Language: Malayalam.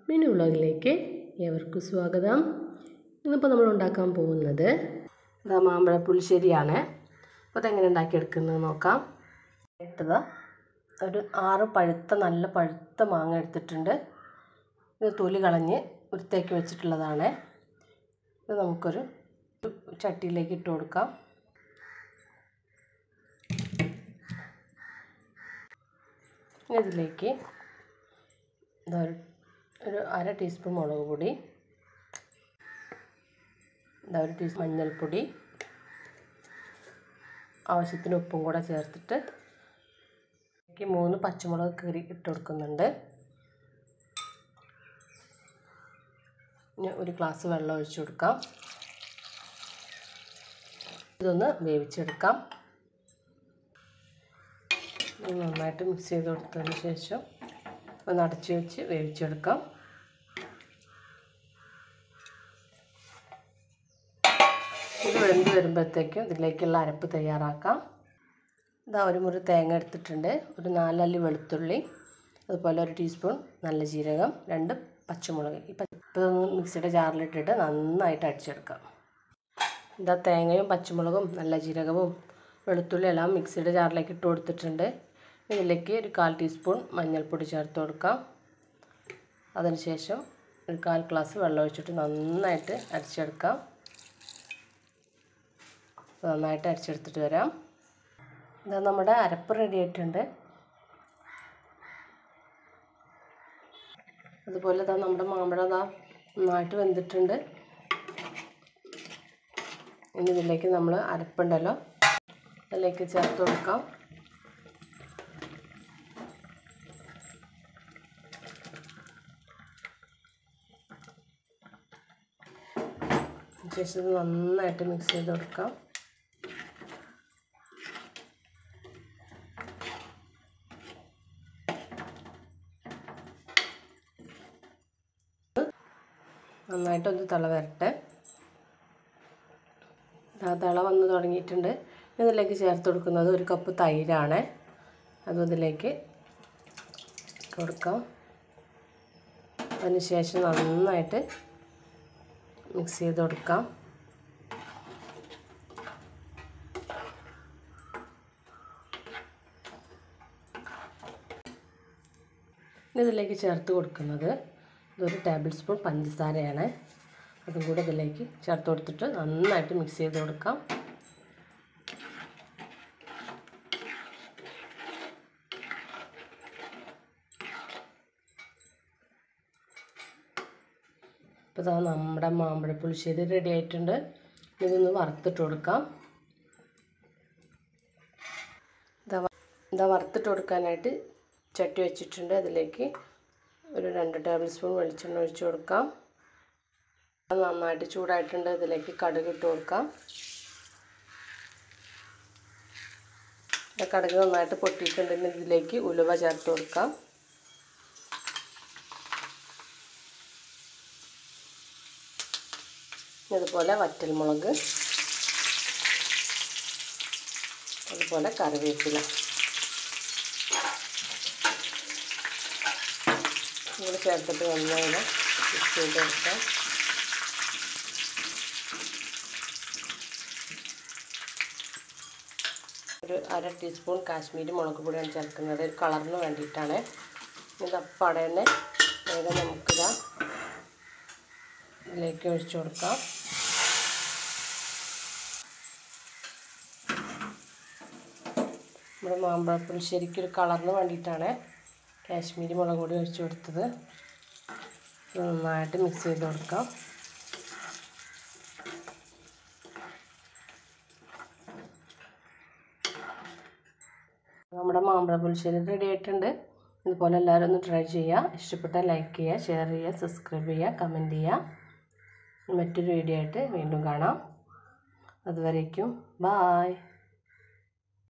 മിനി വ്ളോഗിലേക്ക് ഏവർക്കും സ്വാഗതം ഇന്നിപ്പോൾ നമ്മൾ ഉണ്ടാക്കാൻ പോകുന്നത് ഇതാ മാമ്പഴ പുളിശ്ശേരിയാണ് അപ്പോൾ അതെങ്ങനെ ഉണ്ടാക്കിയെടുക്കുന്നത് നോക്കാം എടുത്തത് ഒരു ആറ് പഴുത്ത നല്ല പഴുത്ത മാങ്ങ എടുത്തിട്ടുണ്ട് ഇത് തൊലി കളഞ്ഞ് വൃത്തിയാക്കി വെച്ചിട്ടുള്ളതാണ് ഇത് നമുക്കൊരു ചട്ടിയിലേക്ക് ഇട്ട് കൊടുക്കാം ഇതിലേക്ക് ഇതാ ഒരു ഒരു അര ടീസ്പൂൺ മുളക് പൊടി ഇതാ ഒരു ടീസ്പൂൺ മഞ്ഞൾപ്പൊടി ആവശ്യത്തിന് ഉപ്പും കൂടെ ചേർത്തിട്ട് ഇതിലേക്ക് മൂന്ന് പച്ചമുളക് കീറി ഇട്ട് കൊടുക്കുന്നുണ്ട് ഇനി ഒരു ഗ്ലാസ് വെള്ളം ഒഴിച്ച് കൊടുക്കാം ഇതൊന്ന് വേവിച്ചെടുക്കാം നന്നായിട്ട് മിക്സ് ചെയ്ത് കൊടുത്തതിന് ശേഷം ഒന്ന് അടച്ചു വെച്ച് വേവിച്ചെടുക്കാം ഇത് വെന്ത് വരുമ്പോഴത്തേക്കും ഇതിലേക്കുള്ള അരപ്പ് തയ്യാറാക്കാം ഇതാ ഒരു മുറി തേങ്ങ എടുത്തിട്ടുണ്ട് ഒരു നാലല്ലി വെളുത്തുള്ളി അതുപോലെ ഒരു ടീസ്പൂൺ നല്ല ജീരകം രണ്ട് പച്ചമുളക് ഈ ഇപ്പോൾ മിക്സിയുടെ ജാറിലിട്ടിട്ട് നന്നായിട്ട് അടിച്ചെടുക്കാം ഇതാ തേങ്ങയും പച്ചമുളകും നല്ല ജീരകവും വെളുത്തുള്ളി എല്ലാം മിക്സിയുടെ ജാറിലേക്ക് ഇട്ട് കൊടുത്തിട്ടുണ്ട് ഇതിലേക്ക് ഒരു കാൽ ടീസ്പൂൺ മഞ്ഞൾപ്പൊടി ചേർത്ത് കൊടുക്കാം അതിനുശേഷം ഒരു കാൽ ഗ്ലാസ് വെള്ളം ഒഴിച്ചിട്ട് നന്നായിട്ട് അരച്ചെടുക്കാം നന്നായിട്ട് അരച്ചെടുത്തിട്ട് വരാം ഇതാ നമ്മുടെ അരപ്പ് റെഡി ആയിട്ടുണ്ട് അതുപോലെ ഇതാ നമ്മുടെ മാമ്പഴം ഇതാ നന്നായിട്ട് വെന്തിട്ടുണ്ട് ഇനി ഇതിലേക്ക് നമ്മൾ അരപ്പുണ്ടല്ലോ അതിലേക്ക് ചേർത്ത് കൊടുക്കാം ശേഷം ഇത് നന്നായിട്ട് മിക്സ് ചെയ്ത് കൊടുക്കാം നന്നായിട്ടൊന്ന് തിള വരട്ടെ തിള വന്ന് തുടങ്ങിയിട്ടുണ്ട് ഇതിലേക്ക് ചേർത്ത് കൊടുക്കുന്നത് ഒരു കപ്പ് തൈരാണ് അതും ഇതിലേക്ക് കൊടുക്കാം അതിനുശേഷം നന്നായിട്ട് മിക്സ് ചെയ്ത് കൊടുക്കാം ഇതിലേക്ക് ചേർത്ത് കൊടുക്കുന്നത് ഇതൊരു ടേബിൾ സ്പൂൺ പഞ്ചസാരയാണ് അതും കൂടെ ഇതിലേക്ക് ചേർത്ത് കൊടുത്തിട്ട് നന്നായിട്ട് മിക്സ് ചെയ്ത് കൊടുക്കാം ഇപ്പോൾ ഇതാ നമ്മുടെ മാമ്പഴ പുളിശ്ശേരി റെഡി ആയിട്ടുണ്ട് ഇതൊന്ന് വറുത്തിട്ട് കൊടുക്കാം ഇതാ ഇതാ വറുത്തിട്ട് കൊടുക്കാനായിട്ട് ചട്ടി വെച്ചിട്ടുണ്ട് അതിലേക്ക് ഒരു രണ്ട് ടേബിൾ സ്പൂൺ വെളിച്ചെണ്ണ ഒഴിച്ച് കൊടുക്കാം അത് നന്നായിട്ട് ചൂടായിട്ടുണ്ട് ഇതിലേക്ക് കടുക് ഇട്ട് കൊടുക്കാം കടുക് നന്നായിട്ട് പൊട്ടിയിട്ടുണ്ടെങ്കിൽ ഇതിലേക്ക് ഉലുവ ചേർത്ത് കൊടുക്കാം അതുപോലെ വറ്റൽമുളക് അതുപോലെ കറിവേപ്പില കൂടെ ചേർത്തിട്ട് നന്നായി മിക്സ് ചെയ്ത് കൊടുക്കാം ഒരു അര ടീസ്പൂൺ കാശ്മീരി മുളക് പൊടിയാണ് ചേർക്കുന്നത് കളറിന് വേണ്ടിയിട്ടാണ് ഇതപ്പടെ തന്നെ വേഗം നമുക്കിതാ ഇതിലേക്ക് ഒഴിച്ചു കൊടുക്കാം നമ്മുടെ മാമ്പഴപ്പുളി ശരിക്കൊരു കളറിന് വേണ്ടിയിട്ടാണ് കാശ്മീരി മുളക് പൊടി ഒഴിച്ചു കൊടുത്തത് നന്നായിട്ട് മിക്സ് ചെയ്ത് കൊടുക്കാം നമ്മുടെ മാമ്പഴ പുളിശ്ശേരി റെഡി ആയിട്ടുണ്ട് ഇതുപോലെ എല്ലാവരും ഒന്ന് ട്രൈ ചെയ്യുക ഇഷ്ടപ്പെട്ടാൽ ലൈക്ക് ചെയ്യുക ഷെയർ ചെയ്യുക സബ്സ്ക്രൈബ് ചെയ്യുക കമൻറ്റ് ചെയ്യുക മറ്റൊരു വീഡിയോ ആയിട്ട് വീണ്ടും കാണാം അതുവരേക്കും ബായ്